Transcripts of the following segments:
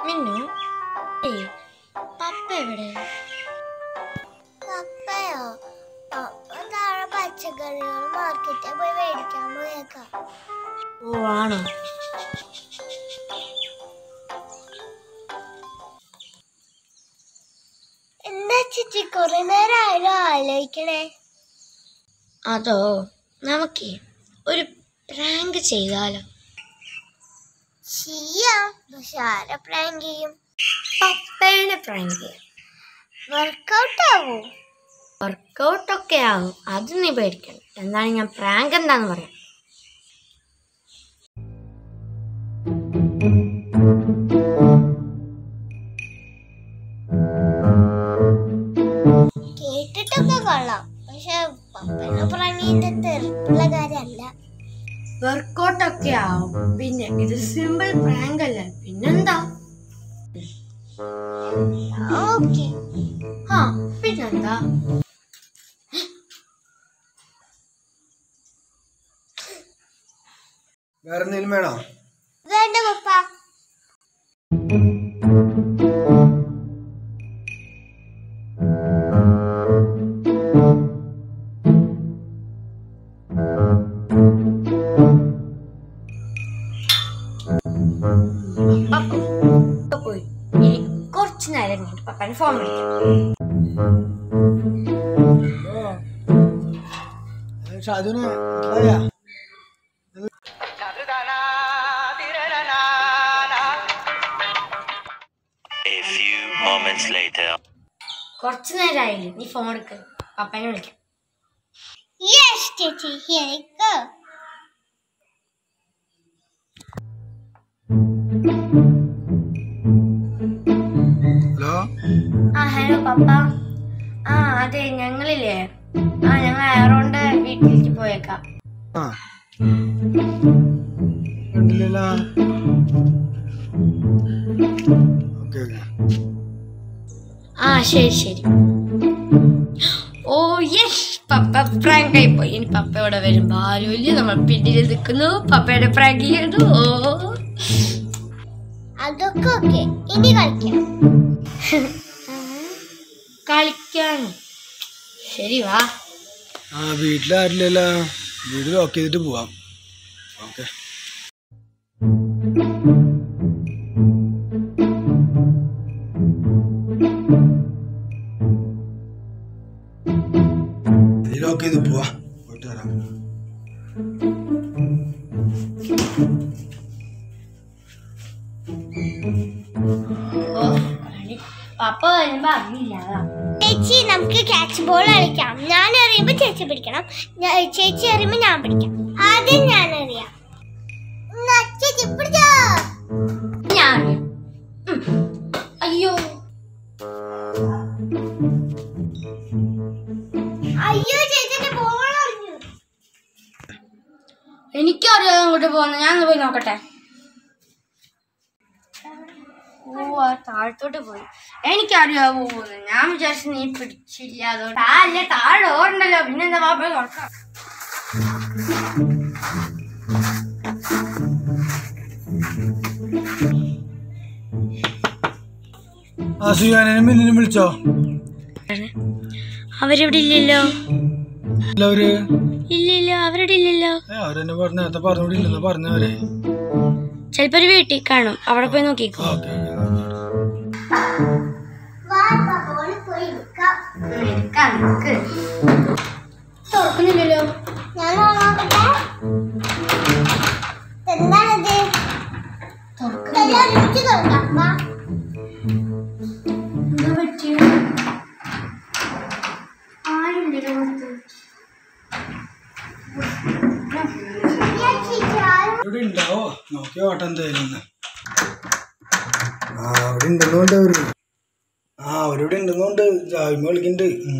മിന്നു ഏയ് പപ്പ എവിടെ പപ്പയോ പപ്പ താഴെ പച്ചക്കറികൾ മാർക്കറ്റിൽ പോയി മേടിക്കാൻ പോയേക്കാം ഓ ആണോ എന്താ ചേച്ചി കുറെ നേരം ആയാലും ആലോചിക്കണേ അതോ നമുക്കേ ഒരു പ്രാങ്ക് ചെയ്താലോ ചെയ്യാം പക്ഷെ ആരെ പ്രാങ്ക് ചെയ്യും പപ്പയുടെ പ്രാങ്ക് വർക്കൗട്ട് ആവോ വർക്കൗട്ട് ഒക്കെ ആകും അത് നീ പേടിക്കണം എന്താണ് ഞാൻ പ്രാങ്ക് എന്താന്ന് പറയാം കേട്ടിട്ടൊക്കെ കൊള്ളാം പക്ഷെ പപ്പയുടെ പ്രാങ്കിന്റെ തെറുപ്പുള്ള കാര്യമല്ല വർക്കൗട്ട് ഒക്കെ ആവും പിന്നെ ഇത് സിമ്പിൾ പ്രാങ്ക് അല്ല പിന്നെന്താ ഓക്കെ ആ പിന്നെന്താ വേറെ എന്തെങ്കിലും വേണോ വേണ്ട പപ്പ പപ്പു പപ്പ പോയി ഇനി കുറച്ച് നേരം കഴിഞ്ഞിട്ട് പപ്പനെ ഫോൺ വിളിക്കാം ഷാജുന് മനസ്സിലായാ? A few moments later. കുറച്ച് നേരമായില്ലേ നീ ഫോൺ എടുക്ക് പപ്പനെ വിളിക്കാം യെസ് ചേച്ചി ഹിയർ ഗോ ഹലോ ആ ഹലോ പപ്പ ആ അതെ ഞങ്ങളില്ലേ ആ ഞങ്ങൾ ആറോണ്ട് വീട്ടിലേക്ക് പോയേക്കാം ആ കണ്ടില്ലല്ലോ ഓക്കെ ഓക്കെ ആ ശരി ശരി ഓ യെസ് പപ്പ പ്രാങ്ക് ആയി പോയി ഇനി പപ്പ ഇവിടെ വരുമ്പോ ആരുമില്ല നമ്മൾ പിന്നിൽ നിൽക്കുന്നു പപ്പയുടെ പ്രാങ്ക് ചെയ്തു ഓ അതൊക്കെ ഓക്കെ ഇനി കളിക്കാം കളിക്കാൻ ശരി വാ ആ വീട്ടിലാരില്ലല്ലോ വീട് ലോക്ക് ചെയ്തിട്ട് പോവാം ഓക്കെ ലോക്ക് ചെയ്ത് പോവാ പോയിട്ട് വരാം ഓ കളി. പപ്പ വരുമ്പോ അറിയില്ല അതാ ചേച്ചി നമുക്ക് ക്യാച്ച് ബോൾ കളിക്കാം ഞാൻ എറിയുമ്പോ ചേച്ചി പിടിക്കണം ഞാ- ചേച്ചി എറിയുമ്പോ ഞാൻ പിടിക്കാം ആദ്യം ഞാൻ എറിയാം എന്നാ ചേച്ചി പിടിച്ചോ ഞാൻ അറിയാം. ഉം. അയ്യോ അയ്യോ ചേച്ചിന്റെ ബോൾ എറിഞ്ഞു എനിക്കറിയാം അങ്ങോട്ട് പോകുന്നത് ഞാൻ ഒന്ന് പോയി നോക്കട്ടെ ഓ ആ താഴത്തോട്ട് പോയി എനിക്കറിയാവോ പോകുന്നത് ഞാൻ വിചാരിച്ചു നീ പിടിച്ചില്ല അതുകൊണ്ട് ആ അല്ലേ താഴെ ഓടണ്ടല്ലോ പിന്നെന്താ വാ പോയി നോക്കാം ആ സുയാനും മില്ലിനും വിളിച്ചോ അവരിവിടെ ഇല്ലല്ലോ എല്ലാവര് ഇല്ലല്ലോ അവരുടെ ഇല്ലല്ലോ ഏ അവരെന്നെ പറഞ്ഞ നേരത്തെ പറഞ്ഞോടില്ലെന്ന് പറഞ്ഞവരെ ചിലപ്പോ ഒരു വീട്ടിൽ കാണും അവിടെ പോയി നോക്കിക്കോ ഓക്കെ ബോൾ പോയി എടുക്കാം തുറക്കുന്നില്ലല്ലോ ഞാൻ നോക്കട്ടെ എന്താണത് എല്ലാം ഒരുമിച്ച് തുറക്കാം വാ. എന്താ പറ്റിയ ആരുമില്ലല്ലോ പുറത്ത്. ഞാൻ ചേച്ചി ആരും ഇവിടെ ഉണ്ടാവോ നോക്കി ഓട്ടം എന്തായാലും ഒന്ന്. ആ അവിടെ ഉണ്ടെന്നുണ്ട് അവര് ആ അവരിവിടെ ഉണ്ടെന്നുണ്ട് ജായ്മ കളിക്കുന്നുണ്ട് ഉം.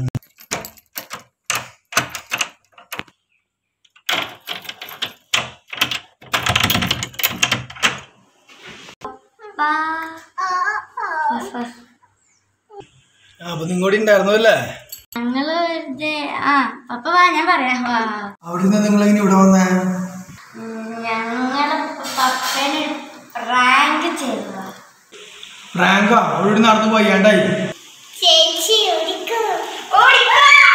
വാ. ആ, ആ. Bus, bus. ആ, അപ്പൊ നിങ്ങോട്ട് ഉണ്ടായിരുന്നു അല്ലേ ഞങ്ങള് വെറുതെ ആ പപ്പ വാ ഞാൻ പറയാം വാ അവിടെ നിന്ന് നിങ്ങൾ എങ്ങനെ ഇവിടെ വന്നേ ഉം, ഞങ്ങള് പപ്പനെ പ്രാങ്ക് ചെയ്തതാ പ്രാങ്കാ അവിടെ നടന്നു പോയാണ്ടായി ചേച്ചി ഓടിക്കോ ഓടിക്കോ